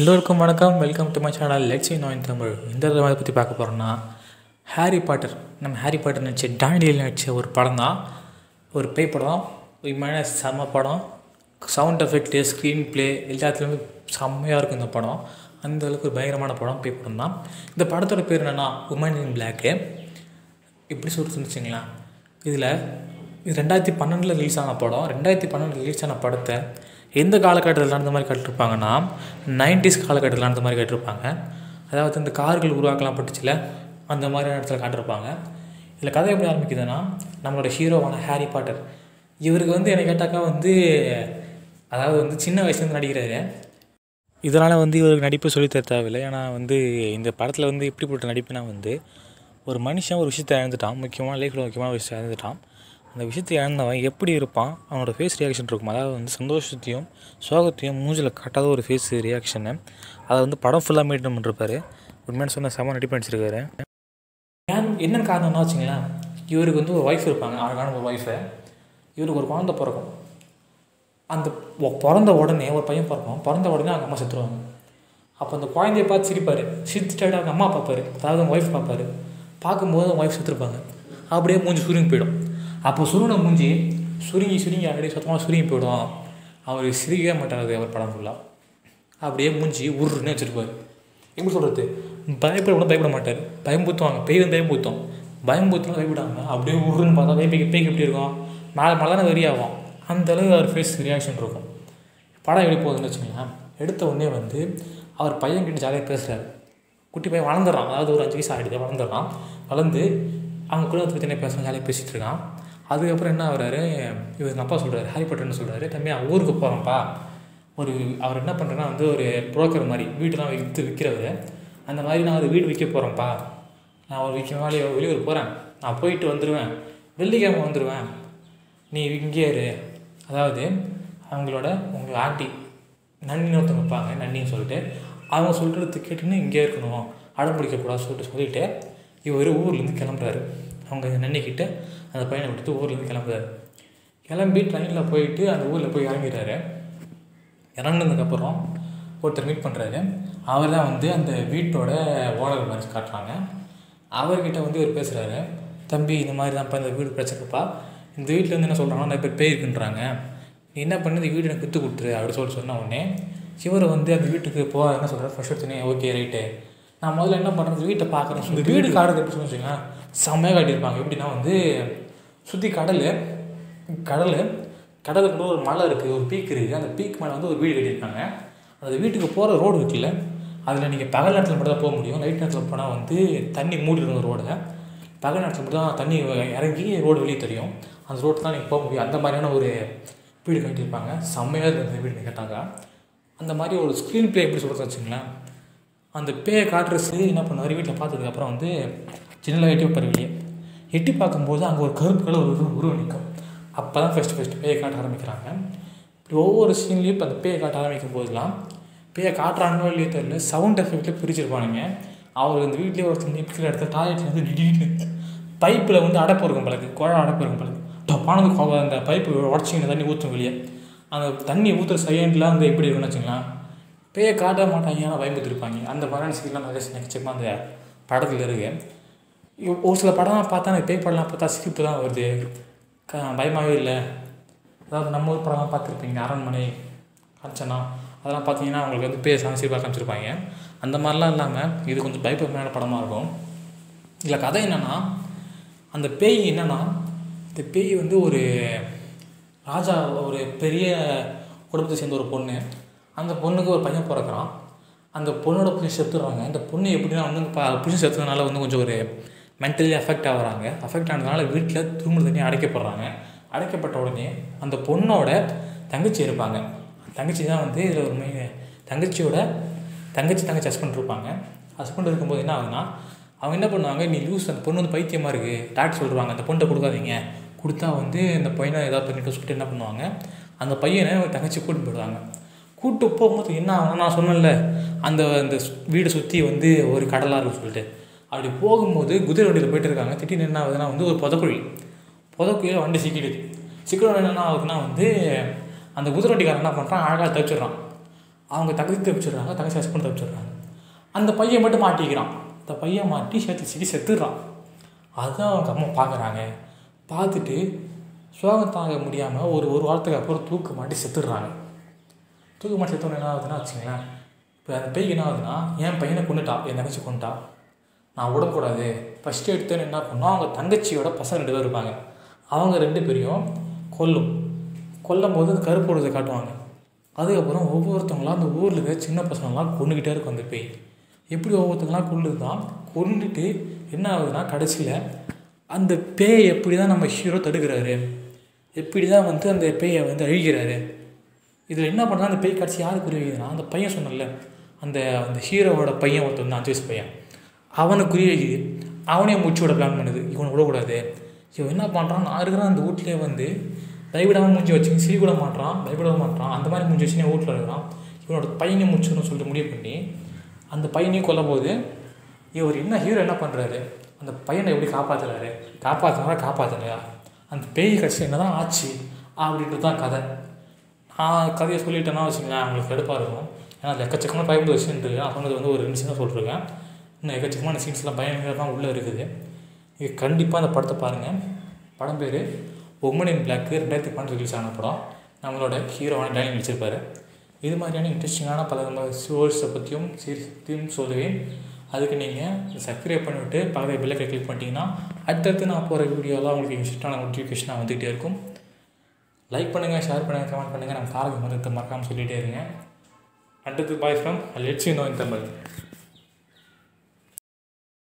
எல்லோருக்கும் வணக்கம் welcome to my channel let's in in Tamil இந்த தடவை பற்றி பார்க்க போகிறோம்னா ஹாரி பாட்டர் நம்ம ஹாரி பாட்டர் நடிச்ச டானியல் நடித்த ஒரு படம் தான் ஒரு பேய் படம் உண்மையான செம்ம படம் சவுண்ட் எஃபெக்ட்டு ஸ்க்ரீன் ப்ளே எல்லாத்துலேயுமே செம்மையாக இருக்கும் இந்த படம் அந்த அளவுக்கு ஒரு பயங்கரமான படம் பேய் படம் தான் இந்த படத்தோட பேர் என்னென்னா உமன் இன் பிளாக்கு எப்படி சொல்லிட்டு வச்சுங்களேன் இதில் இது ரெண்டாயிரத்தி பன்னெண்டில் ரிலீஸ் ஆன படம் ரெண்டாயிரத்தி பன்னெண்டில் ரிலீஸ் ஆன படத்தை எந்த காலகட்டத்தில் நடந்த மாதிரி காட்டிருப்பாங்கன்னா நைன்டிஸ் காலகட்டத்தில் நடந்த மாதிரி காட்டிருப்பாங்க அதாவது இந்த கார்கள் உருவாக்கலாம் பட்டுச்சுல அந்த மாதிரியான இடத்துல காட்டிருப்பாங்க இதில் கதை எப்படி ஆரம்பிக்குதுன்னா நம்மளோட ஹீரோவான ஹாரி பாட்டர் இவருக்கு வந்து என்னை கேட்டாக்கா வந்து அதாவது வந்து சின்ன வயசுலேருந்து நடிக்கிறாரு இதனால் வந்து இவருக்கு நடிப்பு சொல்லித்தர தேவையில்லை ஏன்னா வந்து இந்த படத்தில் வந்து எப்படிப்பட்ட நடிப்புனா வந்து ஒரு மனுஷன் ஒரு விஷயத்தை இழந்துட்டான் முக்கியமான லைஃப்பில் முக்கியமான ஒரு விஷயத்தை இழந்துட்டான் அந்த விஷயத்தை இழந்தவன் எப்படி இருப்பான் அவனோட ஃபேஸ் ரியாக்ஷன் இருக்கும் அதாவது வந்து சந்தோஷத்தையும் சோகத்தையும் மூஞ்சில் காட்டாத ஒரு ஃபேஸ் ரியாக்ஷனு அதை வந்து படம் ஃபுல்லாக மெயின்டைன் பண்ணிருப்பாரு உண்மையான சொன்ன செம நடிப்பு நடிச்சிருக்காரு ஏன் என்ன காரணம்னா வச்சுங்களேன் இவருக்கு வந்து ஒரு ஒய்ஃப் இருப்பாங்க அழகான ஒரு ஒய்ஃபு இவருக்கு ஒரு குழந்தை பிறக்கும் அந்த ஒ- பிறந்த உடனே ஒரு பையன் பிறக்கும் பிறந்த உடனே அவங்க அம்மா செத்துருவாங்க அப்போ அந்த குழந்தைய பார்த்து சிரிப்பார் சிரிச்சுட்டு அவங்க அம்மா பார்ப்பாரு அதாவது அவங்க ஒய்ஃப் பார்ப்பாரு பார்க்கும்போது அவங்க ஒய்ஃப் செத்துருப்பாங்க அப்படியே மூஞ்சி சுருங்கி போயிடும் அப்போ சுருங்கின மூஞ்சி சுருங்கி சுருங்கி அப்படியே சுத்தமாக சுருங்கி போயிடும் அவர் சிரிக்கவே மாட்டார் அவர் படம் ஃபுல்லாக அப்படியே மூஞ்சி உருன்னு வச்சுருப்பார் எப்படி சொல்கிறது பயப்பட கூட பயப்பட மாட்டார் பயம்பூத்துவாங்க பேய் வந்து பயம்பூத்தும் பயம்பூத்துலாம் பயப்படாமல் அப்படியே உருன்னு பார்த்தா பேய் பேய்க்கு பேய்க்கு எப்படி இருக்கும் மேலே மேலே தானே வெறியாகும் அந்த அளவுக்கு அவர் ஃபேஸ் ரியாக்ஷன் இருக்கும் படம் எப்படி போகுதுன்னு வச்சுக்கோங்களேன் எடுத்த உடனே வந்து அவர் பையன்கிட்ட ஜாலியாக பேசுகிறாரு குட்டி பையன் வளர்ந்துடுறான் அதாவது ஒரு அஞ்சு வயசு ஆகிடுது வளர்ந்துடுறான் வளர்ந்து அவங்க குடும்பத்தை பற்றி என்ன பேசுகிறான் ஜாலியாக பேசிகிட்டு இருக்கான் அதுக்கப்புறம் என்ன ஆகுறாரு இவங்க அப்பா சொல்கிறாரு ஹாரி பாட்டர்னு சொல்கிறாரு தம்பி அவன் ஊருக்கு போகிறோம்ப்பா ஒரு அவர் என்ன பண்ணுறேன்னா வந்து ஒரு புரோக்கர் மாதிரி வீட்டெலாம் விற்று விற்கிறவர் அந்த மாதிரி நான் ஒரு வீடு விற்க போகிறேன்ப்பா நான் ஒரு விற்க வேலையை வெளியூர் போகிறேன் நான் போயிட்டு வந்துடுவேன் வெள்ளிக்கிழமை வந்துடுவேன் நீ இங்கே இரு அதாவது அவங்களோட உங்கள் ஆண்டி நன்னின்னு ஒருத்தவங்க இருப்பாங்க நன்னின்னு சொல்லிட்டு அவங்க சொல்கிறது கேட்டுன்னு இங்கே இருக்கணும் அடம் பிடிக்கக்கூடாது சொல்லிட்டு சொல்லிட்டு இவர் ஊர்லேருந்து கிளம்புறாரு அவங்க நன்னிக்கிட்ட அந்த பையனை விட்டுட்டு ஊர்லேருந்து கிளம்புறாரு கிளம்பி ட்ரெயினில் போயிட்டு அந்த ஊரில் போய் இறங்கிடுறாரு இறங்குனதுக்கப்புறம் ஒருத்தர் மீட் பண்ணுறாரு அவர் தான் வந்து அந்த வீட்டோட ஓனர் மாதிரி காட்டுறாங்க அவர்கிட்ட வந்து இவர் பேசுகிறாரு தம்பி இந்த மாதிரி தான்ப்பா இந்த வீடு பிரச்சனைப்பா இந்த வீட்டில் வந்து என்ன சொல்கிறாங்கன்னா நிறைய பேர் பேய் இருக்குன்றாங்க நீ என்ன பண்ணு இந்த வீடு எனக்கு விற்று கொடுத்துரு அப்படி சொல்லி சொன்ன உடனே இவர் வந்து அந்த வீட்டுக்கு போக என்ன சொல்கிறார் ஃபர்ஸ்ட் எடுத்துனே ஓகே ரைட்டு நான் முதல்ல என்ன பண்ணுறது வீட்டை பார்க்குறேன் இந்த வீடு காடுறது எப்படி சொல்லி வச்சுக்கோங்க செம்மையாக காட்டியிருப்பாங்க எப்படின்னா வந்து சுற்றி கடல் கடல் கடலுக்குள்ள ஒரு மலை இருக்குது ஒரு பீக் இருக்குது அந்த பீக் மேலே வந்து ஒரு வீடு கட்டியிருக்காங்க அந்த வீட்டுக்கு போகிற ரோடு இருக்குல்ல அதில் நீங்கள் பகல் நேரத்தில் மட்டும் தான் போக முடியும் நைட் நேரத்தில் போனால் வந்து தண்ணி மூடிடும் ரோடை பகல் நேரத்தில் மட்டும் தான் தண்ணி இறங்கி ரோடு வெளியே தெரியும் அந்த ரோட்டில் தான் நீங்கள் போக முடியும் அந்த மாதிரியான ஒரு வீடு கட்டியிருப்பாங்க செம்மையாக இருந்தது அந்த வீடு கேட்டாங்க அந்த மாதிரி ஒரு ஸ்க்ரீன் ப்ளே எப்படி சொல்கிறது வச்சுங்களேன் அந்த பேயை காட்டுறது என்ன பண்ணுவார் வீட்டில் பார்த்ததுக்கப்புறம் வந்து ஜன்னலை எட்டி வைப்பார் வெளியே எட்டி பார்க்கும்போது அங்கே ஒரு கருப்பு கலர் ஒரு உருவம் உருவம் நிற்கும் அப்போ தான் ஃபஸ்ட்டு ஃபஸ்ட்டு பேயை காட்ட ஆரம்பிக்கிறாங்க இப்படி ஒவ்வொரு சீன்லேயும் இப்போ அந்த பேயை காட்ட ஆரம்பிக்கும் போதெல்லாம் பேயை காட்டுறாங்களோ இல்லையோ தெரியல சவுண்ட் எஃபெக்ட்டில் பிரிச்சிருப்பானுங்க அவர் இந்த வீட்லேயே ஒருத்தர் நிற்கிற இடத்துல டாய்லெட்டில் வந்து திடீர்னு பைப்பில் வந்து அடைப்பு இருக்கும் பழகு குழா அடைப்பு இருக்கும் பழகு டப்பானது கோவம் அந்த பைப்பு உடச்சிங்க தண்ணி ஊற்றும் வெளியே அந்த தண்ணி ஊற்றுற செகண்டில் அந்த எப்படி இருக்குன்னு வச்சுங்களேன் பேயை காட்ட மாட்டாங்க ஆனால் பயந்துருப்பாங்க அந்த மாதிரியான சீன்லாம் நிறைய நிச்சயமாக அந்த படத்தில் இருக்கு இ- ஒரு சில படம்லாம் பார்த்தா எனக்கு பேய் படம்லாம் பார்த்தா சிரிப்பு தான் வருது க பயமாகவே இல்லை அதாவது நம்ம ஊர் படம்லாம் பார்த்துருப்பீங்க அரண்மனை காஞ்சனா அதெல்லாம் பார்த்தீங்கன்னா அவங்களுக்கு வந்து பேய் சாமி சிரிப்பாக காமிச்சிருப்பாங்க அந்த மாதிரிலாம் இல்லாமல் இது கொஞ்சம் பயப்படுமையான படமாக இருக்கும் இதில் கதை என்னென்னா அந்த பேய் என்னென்னா இந்த பேய் வந்து ஒரு ராஜா ஒரு பெரிய குடும்பத்தை சேர்ந்த ஒரு பொண்ணு அந்த பொண்ணுக்கு ஒரு பையன் பிறக்கிறான் அந்த பொண்ணோட புருஷன் செத்துடுறாங்க இந்த பொண்ணு எப்படின்னா வந்து இப்போ புருஷன் செத்துறதுனால வந்து கொஞ்சம் ஒரு மென்டலி அஃபெக்ட் ஆகுறாங்க அஃபெக்ட் ஆனதுனால வீட்டில் திரும்ப தண்ணி அடைக்கப்படுறாங்க அடைக்கப்பட்ட உடனே அந்த பொண்ணோட தங்கச்சி இருப்பாங்க தங்கச்சி தான் வந்து இதில் ஒரு மெயின் தங்கச்சியோட தங்கச்சி தங்கச்சி ஹஸ்பண்ட் இருப்பாங்க ஹஸ்பண்ட் இருக்கும்போது என்ன ஆகுதுன்னா அவங்க என்ன பண்ணுவாங்க நீ லூஸ் அந்த பொண்ணு வந்து பைத்தியமாக இருக்குது டாக்டர் சொல்லிடுவாங்க அந்த பொண்ணை கொடுக்காதீங்க கொடுத்தா வந்து அந்த பையனை ஏதாவது பண்ணிட்டு சொல்லிட்டு என்ன பண்ணுவாங்க அந்த பையனை அவங்க தங்கச்சி கூட்டிட்டு போயிடுவாங்க கூட்டு போகும்போது என்ன ஆகும்னா நான் சொன்னேன்ல அந்த அந்த சு- வீடை சுற்றி வந்து ஒரு கடலாக இருக்கும் சொல்லிட்டு அப்படி போகும்போது குதிரை வண்டியில் போயிட்டு இருக்காங்க திடீர்னு என்ன ஆகுதுன்னா வந்து ஒரு புதக்குழி புதக்குழியில் வண்டி சிக்கிடுது சிக்கன என்ன ஆகுதுன்னா வந்து அந்த குதிரை வண்டிக்காரன் என்ன பண்ணுறான் அழகாக தவிச்சிடுறான் அவங்க தகுதி தப்பிச்சிடுறாங்க தங்கச்சி ஹஸ்பண்ட் தப்பிச்சிடுறாங்க அந்த பையன் மட்டும் மாட்டிக்கிறான் அந்த பையன் மாட்டி சேர்த்து சிக்கி செத்துடுறான் அதுதான் அவங்க அம்மா பார்க்குறாங்க பார்த்துட்டு சோகம் தாங்க முடியாமல் ஒரு ஒரு வாரத்துக்கு அப்புறம் தூக்க மாட்டி செத்துடுறாங்க தூக்க மாட்டி செத்தவொன்னே என்ன ஆகுதுன்னா வச்சுங்களேன் இப்போ அந்த பையன் என்ன ஆகுதுன்னா என் பையனை கொண்டுட்டா என் தங்கச்சி கொண்டுட்டா நான் விடக்கூடாது ஃபஸ்ட்டு எடுத்தோன்னு என்ன பண்ணோம் அவங்க தங்கச்சியோட பசங்க ரெண்டு பேர் இருப்பாங்க அவங்க ரெண்டு பேரையும் கொல்லும் கொல்லும் போது அந்த கருப்பு உருவத்தை காட்டுவாங்க அதுக்கப்புறம் ஒவ்வொருத்தவங்களாம் அந்த ஊரில் இருக்கிற சின்ன பசங்களாம் கொண்டுக்கிட்டே இருக்கும் அந்த பேய் எப்படி ஒவ்வொருத்தங்களாம் கொல்லுதான் கொண்டுட்டு என்ன ஆகுதுன்னா கடைசியில் அந்த பேயை எப்படி தான் நம்ம ஹீரோ தடுக்கிறாரு எப்படி தான் வந்து அந்த பேயை வந்து அழிக்கிறாரு இதில் என்ன பண்ணுறா அந்த பேய் கடைசி யார் குறி வைக்குதுன்னா அந்த பையன் சொன்னல அந்த அந்த ஹீரோவோட பையன் ஒருத்தன் வந்து அஞ்சு வயசு பையன் அவனை குறி வைக்குது அவனே மூச்சு விட பிளான் பண்ணுது இவனை விடக்கூடாது இவன் என்ன பண்ணுறான் நான் இருக்கிற அந்த வீட்லேயே வந்து பயப்படாமல் மூஞ்சி வச்சு சிரி கூட மாட்டான் பயப்பட மாட்டான் அந்த மாதிரி மூஞ்சி வச்சு வீட்டில் இருக்கிறான் இவனோட பையனை மூச்சுன்னு சொல்லிட்டு முடிவு பண்ணி அந்த பையனையும் கொல்ல போது இவர் என்ன ஹீரோ என்ன பண்ணுறாரு அந்த பையனை எப்படி காப்பாற்றுறாரு காப்பாற்றுனாரா காப்பாற்றலையா அந்த பேய் கட்சி என்ன தான் ஆச்சு அப்படின்றது தான் கதை நான் கதையை சொல்லிட்டேன்னா வச்சுங்களேன் அவங்களுக்கு கடுப்பாக இருக்கும் ஏன்னா அது எக்கச்சக்கமான பயந்து விஷயம் இருக்குது நான் சொன்னது வந்து ஒரு ரெண்டு சீன் தான் சொல்லிருக்கேன் இன்னும் எக்கச்சக்கமான சீன்ஸ்லாம் பயங்கரமாக உள்ளே இருக்குது இது கண்டிப்பாக அந்த படத்தை பாருங்கள் படம் பேர் உமன் இன் பிளாக்கு ரெண்டாயிரத்தி பன்னெண்டு ரிலீஸ் ஆன படம் நம்மளோட ஹீரோவான டேனியல் நடிச்சிருப்பாரு இது மாதிரியான இன்ட்ரெஸ்டிங்கான பல நம்ம ஷோர்ஸை பற்றியும் சீரிஸ் பற்றியும் சொல்லுவேன் அதுக்கு நீங்கள் சப்ஸ்கிரைப் பண்ணிவிட்டு பக்கத்தில் பெல்லை கிளிக் பண்ணிட்டீங்கன்னா அடுத்தடுத்து நான் போகிற வீடியோலாம் உங்களுக்கு இன்ஸ்டான நோட்டிஃபிகேஷனாக வந்துகிட்டே இருக்கும் லைக் பண்ணுங்கள் ஷேர் பண்ணுங்கள் கமெண்ட் பண்ணுங்கள் நம்ம காலக்கு மதத்தை மறக்காமல் சொல்லிகிட்டே இருங்க அடுத்தது bye from let's you know in Tamil